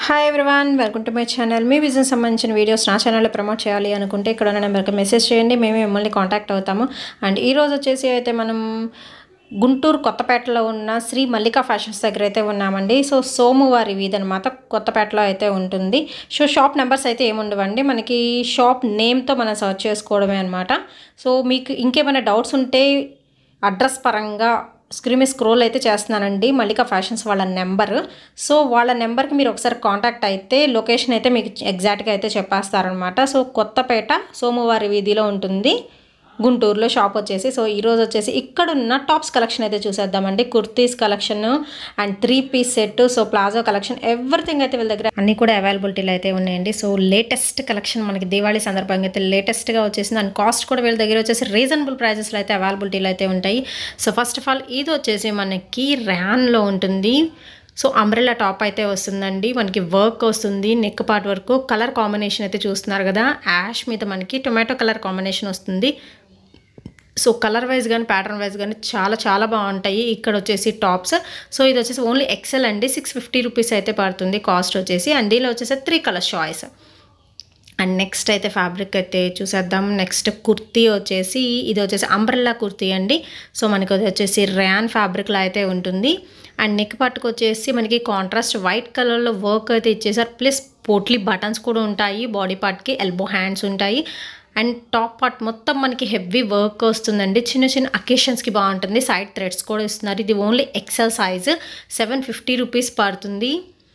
hi everyone welcome to my channel మీ business సంబంధించిన videos నా ఛానల్లో ప్రమోట్ చేయాలి అనుకుంటే ఇక్కడ ఉన్న నెంబర్కి మెసేజ్ చేయండి మేమే మిమ్మల్ని కాంటాక్ట్ అవుతాము అండ్ ఈ రోజు వచ్చేసి అయితే మనం గుంటూరు కొత్తపేటలో ఉన్న శ్రీ మల్లికా ఫ్యాషన్స్ దగ్గర అయితే ఉన్నామండి సో సోమవారి వీధి అనమాట కొత్తపేటలో అయితే ఉంటుంది సో షాప్ నెంబర్స్ అయితే ఏముండవండి మనకి షాప్ నేమ్తో మనం సర్చ్ చేసుకోవడమే అనమాట సో మీకు ఇంకేమైనా డౌట్స్ ఉంటే అడ్రస్ పరంగా స్క్రీన్ మీద స్క్రోల్ అయితే చేస్తున్నానండి మల్లికా ఫ్యాషన్స్ వాళ్ళ నెంబర్ సో వాళ్ళ నెంబర్కి మీరు ఒకసారి కాంటాక్ట్ అయితే లొకేషన్ అయితే మీకు ఎగ్జాక్ట్గా అయితే చెప్పేస్తారనమాట సో కొత్తపేట సోమవారి వీధిలో ఉంటుంది గుంటూరులో షాప్ వచ్చేసి సో ఈరోజు వచ్చేసి ఇక్కడ ఉన్న టాప్స్ కలెక్షన్ అయితే చూసేద్దామండి kurtis collection and three piece set so palazzo collection everything అయితే వీళ్ళ దగ్గర అన్ని కూడా అవైలబిలిటీలో అయితే ఉన్నాయండి సో లేటెస్ట్ కలెక్షన్ మనకి దీవాళీ సందర్భంగా అయితే లేటెస్ట్గా వచ్చేసింది అండ్ కాస్ట్ కూడా వీళ్ళ దగ్గర వచ్చేసి రీజనబుల్ ప్రైజెస్లో అయితే అవైలబిలిటీలో అయితే ఉంటాయి సో ఫస్ట్ ఆఫ్ ఆల్ ఇది వచ్చేసి మనకి ర్యాన్లో ఉంటుంది సో అంబ్రెల్లా టాప్ అయితే వస్తుందండి మనకి వర్క్ వస్తుంది నెక్ పార్ట్ వరకు కలర్ కాంబినేషన్ అయితే చూస్తున్నారు కదా యాష్ మీద మనకి టొమాటో కలర్ కాంబినేషన్ వస్తుంది సో కలర్ వైజ్ కానీ ప్యాటర్న్ వైజ్ కానీ చాలా చాలా బాగుంటాయి ఇక్కడ వచ్చేసి టాప్స్ సో ఇది వచ్చేసి ఓన్లీ ఎక్సెల్ అండి సిక్స్ ఫిఫ్టీ రూపీస్ అయితే పడుతుంది కాస్ట్ వచ్చేసి అండ్ దీనిలో వచ్చేసి three colour choice and next అయితే ఫ్యాబ్రిక్ అయితే చూసేద్దాం నెక్స్ట్ కుర్తీ వచ్చేసి ఇది వచ్చేసి అంబ్రెల్లా కుర్తీ అండి సో మనకి అది వచ్చేసి ర్యాన్ ఫ్యాబ్రిక్లో అయితే ఉంటుంది అండ్ నెక్ పట్టుకు వచ్చేసి మనకి కాంట్రాస్ట్ వైట్ కలర్లో వర్క్ అయితే ఇచ్చేసారు ప్లస్ పోట్లీ బటన్స్ కూడా ఉంటాయి బాడీ పార్ట్కి ఎల్బో హ్యాండ్స్ ఉంటాయి అండ్ టాప్ పార్ట్ మొత్తం మనకి హెవీ వర్క్ వస్తుందండి చిన్న చిన్న అకేషన్స్కి బాగుంటుంది సైడ్ థ్రెడ్స్ కూడా ఇస్తున్నారు ఇది only XL size seven fifty rupees పడుతుంది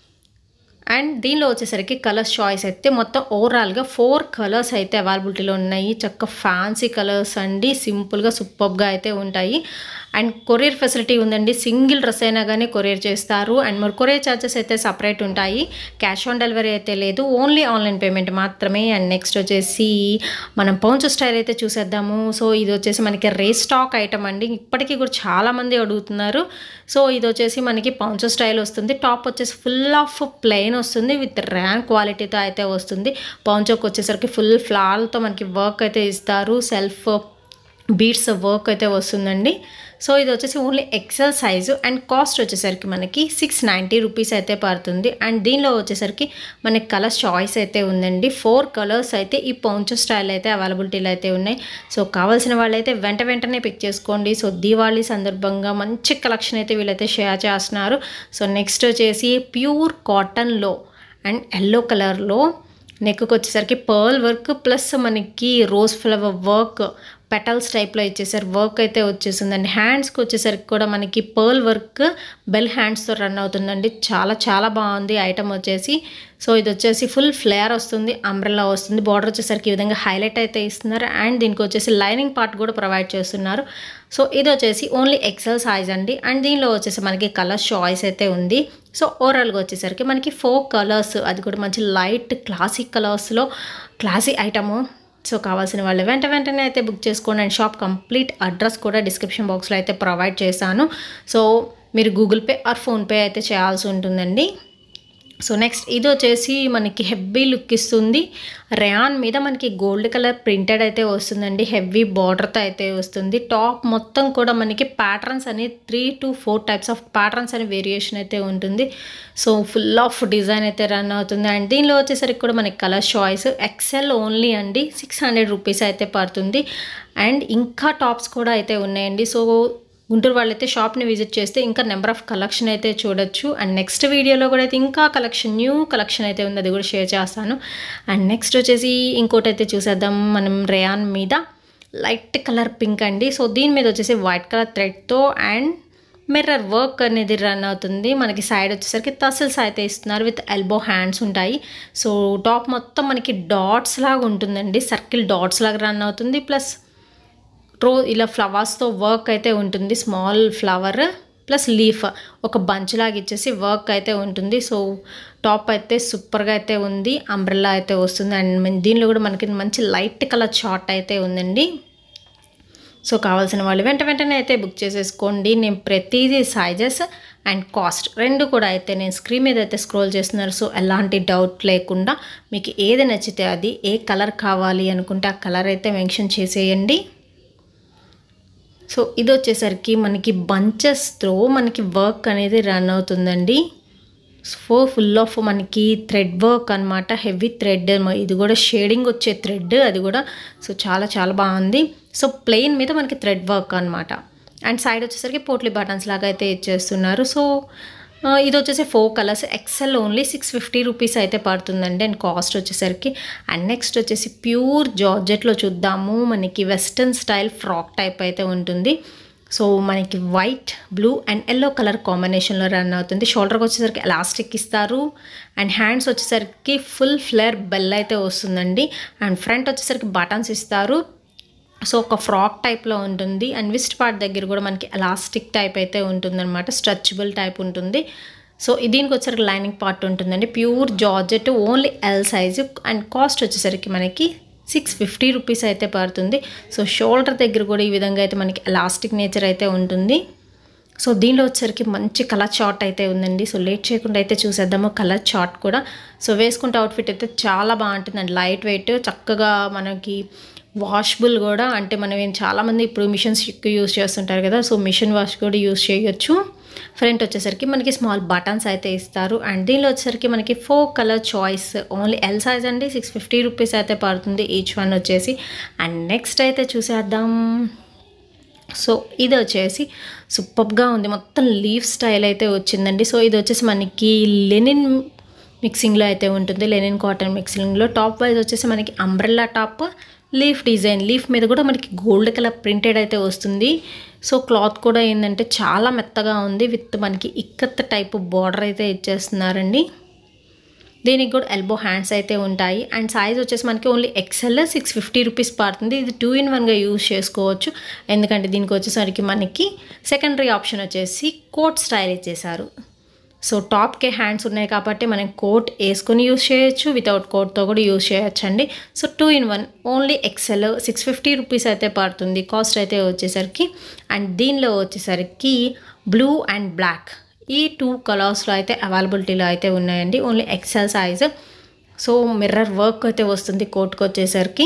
అండ్ దీనిలో వచ్చేసరికి కలర్స్ చాయిస్ అయితే మొత్తం ఓవరాల్గా ఫోర్ కలర్స్ అయితే అవైలబిలిటీలో ఉన్నాయి చక్క ఫ్యాన్సీ కలర్స్ అండి సింపుల్గా సూపర్గా అయితే ఉంటాయి అండ్ కొరియర్ ఫెసిలిటీ ఉందండి సింగిల్ డ్రెస్ అయినా కానీ కొరియర్ చేస్తారు అండ్ మరి కొరియర్ ఛార్జెస్ అయితే సపరేట్ ఉంటాయి క్యాష్ ఆన్ డెలివరీ అయితే లేదు ఓన్లీ ఆన్లైన్ పేమెంట్ మాత్రమే అండ్ నెక్స్ట్ వచ్చేసి మనం పౌంచ్ స్టైల్ అయితే చూసేద్దాము సో ఇది వచ్చేసి మనకి రేస్ స్టాక్ ఐటమ్ అండి ఇప్పటికీ కూడా చాలామంది అడుగుతున్నారు సో ఇది వచ్చేసి మనకి పౌంచ్ స్టైల్ వస్తుంది టాప్ వచ్చేసి ఫుల్ ఆఫ్ ప్లెయిన్ వస్తుంది విత్ ర్యాంక్ క్వాలిటీతో అయితే వస్తుంది పౌంచోకి వచ్చేసరికి ఫుల్ ఫ్లాల్తో మనకి వర్క్ అయితే ఇస్తారు సెల్ఫ్ బీడ్స్ వర్క్ అయితే వస్తుందండి సో ఇది వచ్చేసి only XL size and cost వచ్చేసరికి మనకి సిక్స్ నైంటీ రూపీస్ అయితే పడుతుంది అండ్ దీనిలో వచ్చేసరికి మనకి కలర్స్ చాయిస్ అయితే ఉందండి ఫోర్ కలర్స్ అయితే ఈ పౌంచ్ స్టైల్ అయితే అవైలబిలిటీలో అయితే ఉన్నాయి సో కావాల్సిన వాళ్ళైతే వెంట వెంటనే పిక్ చేసుకోండి సో దీవాళీ సందర్భంగా మంచి కలెక్షన్ అయితే వీళ్ళైతే షేర్ చేస్తున్నారు సో నెక్స్ట్ వచ్చేసి ప్యూర్ కాటన్లో అండ్ ఎల్లో కలర్లో నెక్కి వచ్చేసరికి పర్ల్ వర్క్ ప్లస్ మనకి రోజ్ ఫ్లవర్ వర్క్ పెటల్స్ టైప్లో ఇచ్చేసారు వర్క్ అయితే వచ్చేసిందండి హ్యాండ్స్కి వచ్చేసరికి కూడా మనకి పర్ల్ వర్క్ బెల్ హ్యాండ్స్తో రన్ అవుతుందండి చాలా చాలా బాగుంది ఐటమ్ వచ్చేసి సో ఇది వచ్చేసి ఫుల్ ఫ్లేయర్ వస్తుంది అంబ్రెల్లా వస్తుంది బార్డర్ వచ్చేసరికి ఈ విధంగా హైలైట్ అయితే ఇస్తున్నారు అండ్ దీనికి వచ్చేసి లైనింగ్ పార్ట్ కూడా ప్రొవైడ్ చేస్తున్నారు సో ఇది వచ్చేసి ఓన్లీ ఎక్సెల్ సైజ్ అండి అండ్ దీనిలో వచ్చేసి మనకి కలర్ చాయిస్ అయితే ఉంది సో ఓవరాల్గా వచ్చేసరికి మనకి ఫోర్ కలర్స్ అది కూడా మంచి లైట్ క్లాసిక్ కలర్స్లో క్లాసిక్ ఐటము సో కావాల్సిన వాళ్ళు వెంట వెంటనే అయితే బుక్ చేసుకోండి అండ్ షాప్ కంప్లీట్ అడ్రస్ కూడా డిస్క్రిప్షన్ బాక్స్లో అయితే ప్రొవైడ్ చేశాను సో మీరు గూగుల్ పే ఆర్ ఫోన్పే అయితే చేయాల్సి ఉంటుందండి సో నెక్స్ట్ ఇది వచ్చేసి మనకి హెవీ లుక్ ఇస్తుంది ర్యాన్ మీద మనకి గోల్డ్ కలర్ ప్రింటెడ్ అయితే వస్తుందండి హెవీ బార్డర్తో అయితే వస్తుంది టాప్ మొత్తం కూడా మనకి ప్యాటర్న్స్ అని three to four types of patterns అని వేరియేషన్ అయితే ఉంటుంది సో ఫుల్ ఆఫ్ డిజైన్ అయితే రన్ అవుతుంది అండ్ దీనిలో వచ్చేసరికి కూడా మనకి కలర్ చాయిస్ ఎక్సెల్ ఓన్లీ అండి సిక్స్ హండ్రెడ్ రూపీస్ అయితే పడుతుంది అండ్ ఇంకా టాప్స్ కూడా అయితే ఉన్నాయండి సో గుంటూరు వాళ్ళైతే షాప్ని విజిట్ చేస్తే ఇంకా నెంబర్ ఆఫ్ కలెక్షన్ అయితే చూడొచ్చు అండ్ నెక్స్ట్ వీడియోలో కూడా అయితే ఇంకా కలెక్షన్ న్యూ కలెక్షన్ అయితే ఉంది అది కూడా షేర్ చేస్తాను అండ్ నెక్స్ట్ వచ్చేసి ఇంకోటి అయితే చూసేద్దాం మనం రేయాన్ మీద లైట్ కలర్ పింక్ అండి సో దీని మీద వచ్చేసి వైట్ కలర్ థ్రెడ్తో అండ్ మిర్రర్ వర్క్ అనేది రన్ అవుతుంది మనకి సైడ్ వచ్చేసరికి తసిల్స్ అయితే ఇస్తున్నారు విత్ ఎల్బో హ్యాండ్స్ ఉంటాయి సో టాప్ మొత్తం మనకి డాట్స్ లాగా ఉంటుందండి సర్కిల్ డాట్స్ లాగా రన్ అవుతుంది ప్లస్ రో ఇలా ఫ్లవర్స్తో వర్క్ అయితే ఉంటుంది స్మాల్ ఫ్లవర్ ప్లస్ లీఫ్ ఒక బంచ్ లాగా ఇచ్చేసి వర్క్ అయితే ఉంటుంది సో టాప్ అయితే సూపర్గా అయితే ఉంది అంబ్రెల్లా అయితే వస్తుంది అండ్ దీనిలో కూడా మనకి మంచి లైట్ కలర్ చార్ట్ అయితే ఉందండి సో కావాల్సిన వాళ్ళు వెంట వెంటనే అయితే బుక్ చేసేసుకోండి నేను ప్రతిదీ సైజెస్ అండ్ కాస్ట్ రెండు కూడా అయితే నేను స్క్రీన్ మీద అయితే స్క్రోల్ చేస్తున్నారు సో ఎలాంటి డౌట్ లేకుండా మీకు ఏది నచ్చితే అది ఏ కలర్ కావాలి అనుకుంటే ఆ కలర్ అయితే మెన్షన్ చేసేయండి సో ఇది వచ్చేసరికి మనకి బంచెస్తో మనకి వర్క్ అనేది రన్ అవుతుందండి సో ఫుల్ ఆఫ్ మనకి థ్రెడ్ వర్క్ అనమాట హెవీ థ్రెడ్ ఇది కూడా షేడింగ్ వచ్చే థ్రెడ్ అది కూడా సో చాలా చాలా బాగుంది సో ప్లెయిన్ మీద మనకి థ్రెడ్ వర్క్ అనమాట అండ్ సైడ్ వచ్చేసరికి పోట్లీ బటన్స్ లాగా అయితే ఇచ్చేస్తున్నారు సో ఆ, ఇది వచ్చేసి four colours XL only six fifty rupees అయితే పడుతుందండి అండ్ కాస్ట్ వచ్చేసరికి అండ్ నెక్స్ట్ వచ్చేసి ప్యూర్ జార్జెట్లో చూద్దాము మనకి వెస్ట్రన్ స్టైల్ ఫ్రాక్ టైప్ అయితే ఉంటుంది సో మనకి white blue and yellow colour కాంబినేషన్లో రన్ అవుతుంది షోల్డర్కి వచ్చేసరికి ఎలాస్టిక్ ఇస్తారు అండ్ హ్యాండ్స్ వచ్చేసరికి ఫుల్ ఫ్లేర్ బెల్ అయితే వస్తుందండి అండ్ ఫ్రంట్ వచ్చేసరికి బటన్స్ ఇస్తారు సో ఒక ఫ్రాక్ టైప్లో ఉంటుంది అండ్ విస్ట్ పార్ట్ దగ్గర కూడా మనకి ఎలాస్టిక్ టైప్ అయితే ఉంటుందన్నమాట స్ట్రెచబుల్ టైప్ ఉంటుంది సో దీనికి వచ్చేసరికి లైనింగ్ పార్ట్ ఉంటుందండి pure georgette only L size and cost వచ్చేసరికి మనకి సిక్స్ ఫిఫ్టీ రూపీస్ అయితే పడుతుంది సో షోల్డర్ దగ్గర కూడా ఈ విధంగా అయితే మనకి ఎలాస్టిక్ నేచర్ అయితే ఉంటుంది సో దీనిలో వచ్చేసరికి మంచి కలర్ చార్ట్ అయితే ఉందండి సో లేట్ చేయకుండా అయితే చూసేద్దాము కలర్ చార్ట్ కూడా సో వేసుకుంటే అవుట్ఫిట్ అయితే చాలా బాగుంటుందండి లైట్ వెయిట్ చక్కగా మనకి వాషబుల్ కూడా అంటే మనం ఏం చాలామంది ఇప్పుడు మిషన్స్ ఎక్కువ యూస్ చేస్తుంటారు కదా సో మిషన్ వాష్ కూడా యూస్ చేయొచ్చు ఫ్రంట్ వచ్చేసరికి మనకి స్మాల్ బటన్స్ అయితే ఇస్తారు అండ్ దీనిలో వచ్చేసరికి మనకి four colour choice only L size అండి సిక్స్ ఫిఫ్టీ రూపీస్ అయితే పడుతుంది ఈచ్ వన్ వచ్చేసి అండ్ నెక్స్ట్ అయితే చూసేద్దాం సో ఇది వచ్చేసి సూపర్గా ఉంది మొత్తం లీఫ్ స్టైల్ అయితే వచ్చిందండి సో ఇది వచ్చేసి మనకి లెనిన్ మిక్సింగ్లో అయితే ఉంటుంది లెనిన్ కాటన్ మిక్సింగ్లో టాప్ వైజ్ వచ్చేసి మనకి umbrella top leaf design leaf మీద కూడా మనకి గోల్డ్ కలర్ ప్రింటెడ్ అయితే వస్తుంది సో క్లాత్ కూడా ఏంటంటే చాలా మెత్తగా ఉంది విత్ మనకి ఇక్కత్ టైప్ బార్డర్ అయితే ఇచ్చేస్తున్నారండి దీనికి కూడా ఎల్బో హ్యాండ్స్ అయితే ఉంటాయి అండ్ సైజ్ వచ్చేసి మనకి only XL six fifty rupees పడుతుంది ఇది టూ ఇన్ వన్గా యూజ్ చేసుకోవచ్చు ఎందుకంటే దీనికి వచ్చేసరికి మనకి సెకండరీ ఆప్షన్ వచ్చేసి కోట్ స్టైల్ ఇచ్చేసారు సో టాప్కే హ్యాండ్స్ ఉన్నాయి కాబట్టి మనం కోట్ వేసుకొని యూస్ చేయొచ్చు వితౌట్ కోట్తో కూడా యూస్ చేయొచ్చు అండి so two in one only XL six fifty rupees అయితే పడుతుంది కాస్ట్ అయితే వచ్చేసరికి అండ్ దీనిలో వచ్చేసరికి బ్లూ అండ్ బ్లాక్ ఈ టూ కలర్స్లో అయితే అవైలబిలిటీలో అయితే ఉన్నాయండి only XL size so mirror work అయితే వస్తుంది కోట్కి వచ్చేసరికి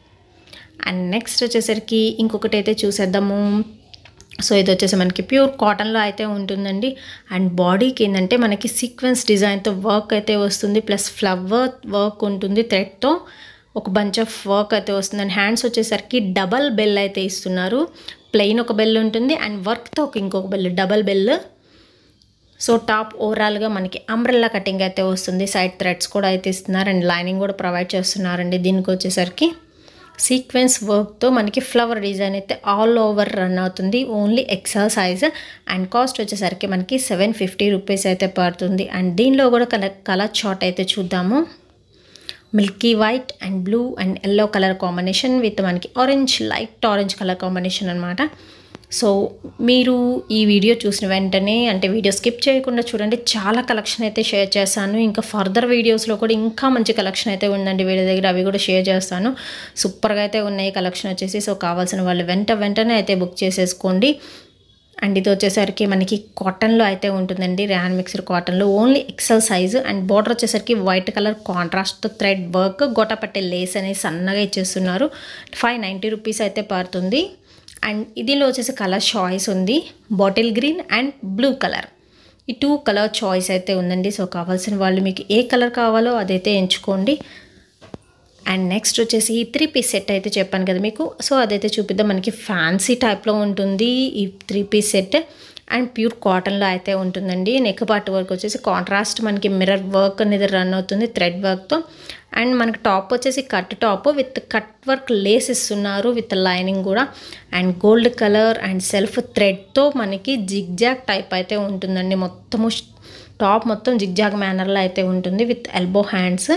అండ్ నెక్స్ట్ వచ్చేసరికి ఇంకొకటి అయితే చూసేద్దాము సో ఇది వచ్చేసి మనకి ప్యూర్ కాటన్లో అయితే ఉంటుందండి అండ్ బాడీకి ఏంటంటే మనకి సీక్వెన్స్ డిజైన్తో వర్క్ అయితే వస్తుంది ప్లస్ ఫ్లవర్ వర్క్ ఉంటుంది థ్రెడ్తో ఒక బంచ్ ఆఫ్ వర్క్ అయితే వస్తుంది అండ్ హ్యాండ్స్ వచ్చేసరికి డబల్ బెల్ అయితే ఇస్తున్నారు ప్లెయిన్ ఒక బెల్ ఉంటుంది అండ్ వర్క్తో ఒక ఇంకొక bell double bell so top ఓవరాల్గా మనకి అంబ్రెల్లా కటింగ్ అయితే వస్తుంది సైడ్ థ్రెడ్స్ కూడా అయితే ఇస్తున్నారు అండ్ లైనింగ్ కూడా ప్రొవైడ్ చేస్తున్నారండి దీనికి వచ్చేసరికి సీక్వెన్స్ వర్క్తో మనకి ఫ్లవర్ డిజైన్ అయితే ఆల్ ఓవర్ రన్ అవుతుంది only XL size and cost వచ్చేసరికి మనకి సెవెన్ ఫిఫ్టీ రూపీస్ అయితే పడుతుంది అండ్ దీనిలో కూడా కలర్ కలర్ చార్ట్ అయితే చూద్దాము milky white and blue and yellow colour combination with మనకి orange light orange colour combination అనమాట సో మీరు ఈ వీడియో చూసిన వెంటనే అంటే వీడియో స్కిప్ చేయకుండా చూడండి చాలా కలెక్షన్ అయితే షేర్ చేశాను ఇంకా ఫర్దర్ వీడియోస్లో కూడా ఇంకా మంచి కలెక్షన్ అయితే ఉందండి వీడి దగ్గర అవి కూడా షేర్ చేస్తాను సూపర్గా అయితే ఉన్నాయి కలెక్షన్ వచ్చేసి సో కావాల్సిన వాళ్ళు వెంట వెంటనే అయితే బుక్ చేసేసుకోండి అండ్ ఇది వచ్చేసరికి మనకి కాటన్లో అయితే ఉంటుందండి ర్యాన్ మిక్సర్ కాటన్లో only XL size and border వచ్చేసరికి white colour contrast thread work గొట్టపట్టే లేస్ అనేది సన్నగా ఇచ్చేస్తున్నారు ఫైవ్ నైంటీ రూపీస్ అయితే పడుతుంది అండ్ ఇదిలో వచ్చేసి కలర్ చాయిస్ ఉంది bottle green and blue colour ఈ టూ కలర్ చాయిస్ అయితే ఉందండి సో కావాల్సిన వాళ్ళు మీకు ఏ కలర్ కావాలో అదైతే ఎంచుకోండి అండ్ నెక్స్ట్ వచ్చేసి ఈ త్రీ పీస్ సెట్ అయితే చెప్పాను కదా మీకు సో అదైతే చూపిద్దాం మనకి ఫ్యాన్సీ టైప్లో ఉంటుంది ఈ three piece set and pure కాటన్లో అయితే ఉంటుందండి నెక్ పార్ట్ వర్క్ వచ్చేసి కాంట్రాస్ట్ మనకి మిర్రర్ వర్క్ అనేది రన్ అవుతుంది థ్రెడ్ వర్క్తో అండ్ మనకి టాప్ వచ్చేసి cut top with cut work lace ఇస్తున్నారు విత్ లైనింగ్ కూడా and gold colour and self థ్రెడ్తో మనకి జిగ్జాగ్ టైప్ అయితే ఉంటుందండి మొత్తము టాప్ మొత్తం జిగ్జాగ్ మేనర్లో అయితే ఉంటుంది విత్ ఎల్బో హ్యాండ్స్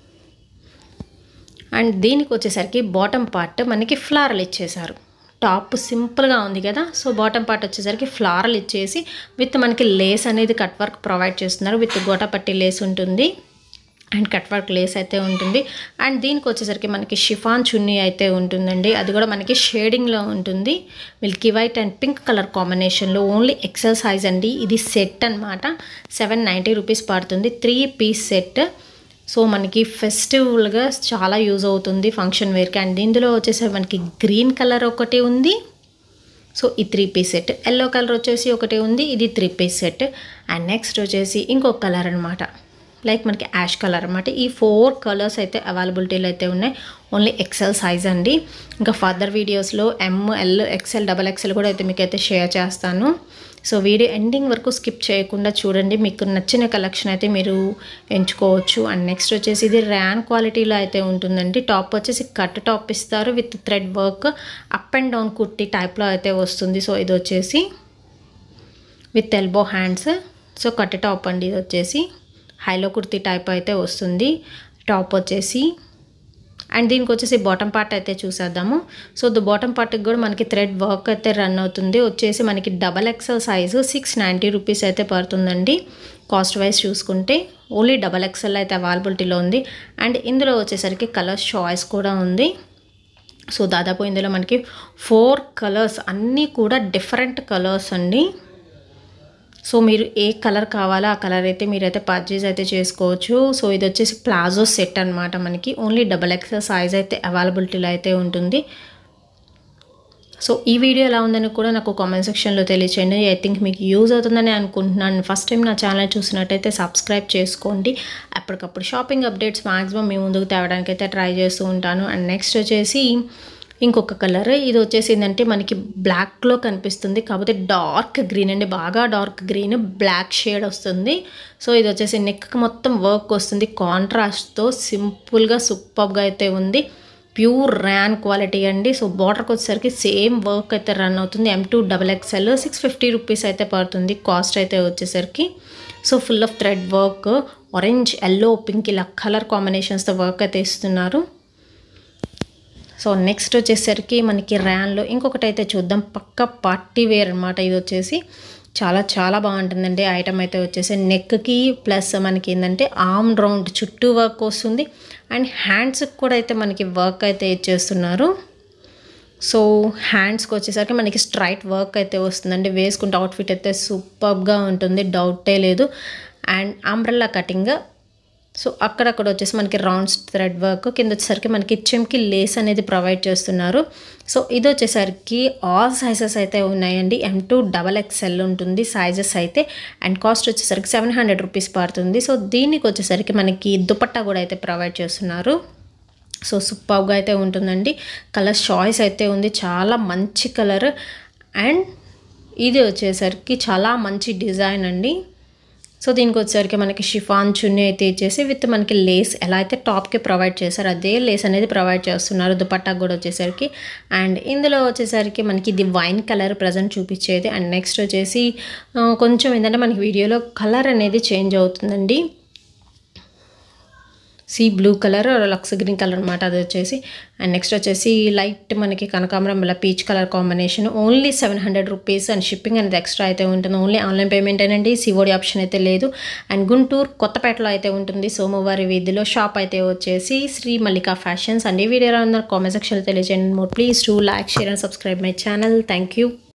అండ్ దీనికి వచ్చేసరికి బాటమ్ పార్ట్ మనకి ఫ్లారల్ ఇచ్చేసారు టాప్ సింపుల్గా ఉంది కదా సో బాటమ్ పార్ట్ వచ్చేసరికి ఫ్లారల్ ఇచ్చేసి విత్ మనకి లేస్ అనేది కట్ వర్క్ ప్రొవైడ్ చేస్తున్నారు విత్ గోటపట్టి లేస్ ఉంటుంది అండ్ కట్ వర్క్ లేస్ అయితే ఉంటుంది అండ్ దీనికి వచ్చేసరికి మనకి షిఫాన్ చున్నీ అయితే ఉంటుందండి అది కూడా మనకి షేడింగ్లో ఉంటుంది milky white and pink colour కాంబినేషన్లో ఓన్లీ ఎక్సెల్ సైజ్ అండి ఇది సెట్ అనమాట సెవెన్ నైంటీ రూపీస్ పడుతుంది త్రీ పీస్ సెట్ సో మనకి ఫెస్టివల్గా చాలా యూజ్ అవుతుంది ఫంక్షన్ వేర్కి అండ్ ఇందులో వచ్చేసరికి మనకి గ్రీన్ కలర్ ఒకటి ఉంది సో ఈ three piece set yellow colour వచ్చేసి ఒకటి ఉంది ఇది three piece set and next వచ్చేసి ఇంకొక కలర్ అనమాట లైక్ మనకి యాష్ కలర్ అనమాట ఈ ఫోర్ కలర్స్ అయితే అవైలబిలిటీలో అయితే ఉన్నాయి ఓన్లీ ఎక్సెల్ సైజ్ అండి ఇంకా ఫర్దర్ వీడియోస్లో M L XL double XL కూడా అయితే మీకు అయితే షేర్ చేస్తాను సో వీడియో ఎండింగ్ వరకు స్కిప్ చేయకుండా చూడండి మీకు నచ్చిన కలెక్షన్ అయితే మీరు ఎంచుకోవచ్చు అండ్ నెక్స్ట్ వచ్చేసి ఇది ర్యాన్ క్వాలిటీలో అయితే ఉంటుందండి టాప్ వచ్చేసి కట్ టాప్ ఇస్తారు with thread work up and down kurti టైప్లో అయితే వస్తుంది సో ఇది వచ్చేసి with elbow hands so cut top అండి ఇది వచ్చేసి హైలో కుర్తి టైప్ అయితే వస్తుంది టాప్ వచ్చేసి అండ్ దీనికి వచ్చేసి బాటమ్ పార్ట్ అయితే చూసేద్దాము సో ద బాటమ్ పార్ట్కి కూడా మనకి థ్రెడ్ వర్క్ అయితే రన్ అవుతుంది వచ్చేసి మనకి double XL size six ninety rupees అయితే పడుతుందండి కాస్ట్ వైజ్ చూసుకుంటే ఓన్లీ డబల్ ఎక్సెల్ అయితే అవైలబిలిటీలో ఉంది అండ్ ఇందులో వచ్చేసరికి కలర్ చాయిస్ కూడా ఉంది సో దాదాపు ఇందులో మనకి ఫోర్ కలర్స్ అన్నీ కూడా డిఫరెంట్ కలర్స్ అండి సో మీరు ఏ కలర్ కావాలో ఆ కలర్ అయితే మీరైతే పర్చేజ్ అయితే చేసుకోవచ్చు సో ఇది వచ్చేసి ప్లాజో సెట్ అనమాట మనకి ఓన్లీ డబల్ ఎక్సెల్ సైజ్ అయితే అవైలబిలిటీలో అయితే ఉంటుంది సో ఈ వీడియో ఎలా ఉందని కూడా నాకు కామెంట్ సెక్షన్లో తెలియచేయండి ఐ థింక్ మీకు యూజ్ అవుతుందని అనుకుంటున్నాను ఫస్ట్ టైం నా ఛానల్ చూసినట్టయితే సబ్స్క్రైబ్ చేసుకోండి అప్పటికప్పుడు షాపింగ్ అప్డేట్స్ మ్యాక్సిమం మీ ముందుకు తేవడానికి అయితే ట్రై చేస్తూ ఉంటాను అండ్ నెక్స్ట్ వచ్చేసి ఇంకొక కలర్ ఇది వచ్చేసి ఏంటంటే మనకి బ్లాక్లో కనిపిస్తుంది కాకపోతే డార్క్ గ్రీన్ అండి బాగా డార్క్ గ్రీన్ బ్లాక్ షేడ్ వస్తుంది సో ఇది వచ్చేసి నెక్ మొత్తం వర్క్ వస్తుంది కాంట్రాస్ట్తో సింపుల్గా సూపర్గా అయితే ఉంది ప్యూర్ ర్యాన్ క్వాలిటీ అండి సో బార్డర్కి వచ్చేసరికి సేమ్ వర్క్ అయితే రన్ అవుతుంది M two double XL six fifty rupees అయితే పడుతుంది కాస్ట్ అయితే వచ్చేసరికి so full of thread work orange yellow pink ఇలా కలర్ కాంబినేషన్స్తో వర్క్ అయితే ఇస్తున్నారు సో నెక్స్ట్ వచ్చేసరికి మనకి ర్యాన్లో ఇంకొకటి అయితే చూద్దాం పక్క పార్టీ వేర్ అనమాట ఇది వచ్చేసి చాలా చాలా బాగుంటుందండి ఐటమ్ అయితే వచ్చేసి నెక్కి ప్లస్ మనకి ఏంటంటే ఆర్మ్ రౌండ్ చుట్టూ వర్క్ వస్తుంది అండ్ హ్యాండ్స్కి కూడా అయితే మనకి వర్క్ అయితే ఇచ్చేస్తున్నారు సో హ్యాండ్స్కి వచ్చేసరికి మనకి స్ట్రైట్ వర్క్ అయితే వస్తుందండి వేసుకుంటే అవుట్ఫిట్ అయితే సూపర్గా ఉంటుంది డౌటే లేదు అండ్ అంబ్రెల్లా కటింగ్ సో అక్కడక్కడ వచ్చేసి మనకి రౌండ్స్ థ్రెడ్ వర్క్ కింద వచ్చేసరికి మనకి చెంకి లేస్ అనేది ప్రొవైడ్ చేస్తున్నారు సో ఇది వచ్చేసరికి ఆల్ సైజెస్ అయితే ఉన్నాయండి ఎం టూ డబల్ ఎక్స్ఎల్ ఉంటుంది సైజెస్ అయితే అండ్ కాస్ట్ వచ్చేసరికి సెవెన్ హండ్రెడ్ రూపీస్ పడుతుంది సో దీనికి వచ్చేసరికి మనకి దుపట్టా కూడా అయితే ప్రొవైడ్ చేస్తున్నారు సో సూపర్గా అయితే ఉంటుందండి కలర్ చాయిస్ అయితే ఉంది చాలా మంచి కలర్ అండ్ ఇది వచ్చేసరికి చాలా మంచి డిజైన్ అండి సో దీనికి వచ్చేసరికి మనకి షిఫాన్ చున్నీ అయితే ఇచ్చేసి విత్ మనకి లేస్ ఎలా అయితే టాప్కి ప్రొవైడ్ చేశారు అదే లేస్ అనేది ప్రొవైడ్ చేస్తున్నారు దుపట్టాకు కూడా వచ్చేసరికి అండ్ ఇందులో వచ్చేసరికి మనకి ఇది వైన్ కలర్ ప్రజెంట్ చూపించేది అండ్ నెక్స్ట్ వచ్చేసి కొంచెం ఏంటంటే మనకి వీడియోలో కలర్ అనేది చేంజ్ అవుతుందండి సీ బ్లూ కలర్ లక్స్ గ్రీన్ కలర్ అనమాట అది వచ్చేసి అండ్ నెక్స్ట్ వచ్చేసి లైట్ మనకి కనకాంబరం ఇలా peach colour combination only seven hundred rupees and shipping అనేది ఎక్స్ట్రా అయితే ఉంటుంది ఓన్లీ ఆన్లైన్ పేమెంట్ అండి సివోడి ఆప్షన్ అయితే లేదు అండ్ గుంటూరు కొత్తపేటలో అయితే ఉంటుంది సోమవారి వీధిలో షాప్ అయితే వచ్చేసి శ్రీ మల్లికా ఫ్యాషన్స్ అండ్ ఈ వీడియో అందరూ కామెంట్ సెక్షన్లో తెలియజేయండి more please to like share and subscribe my channel thank you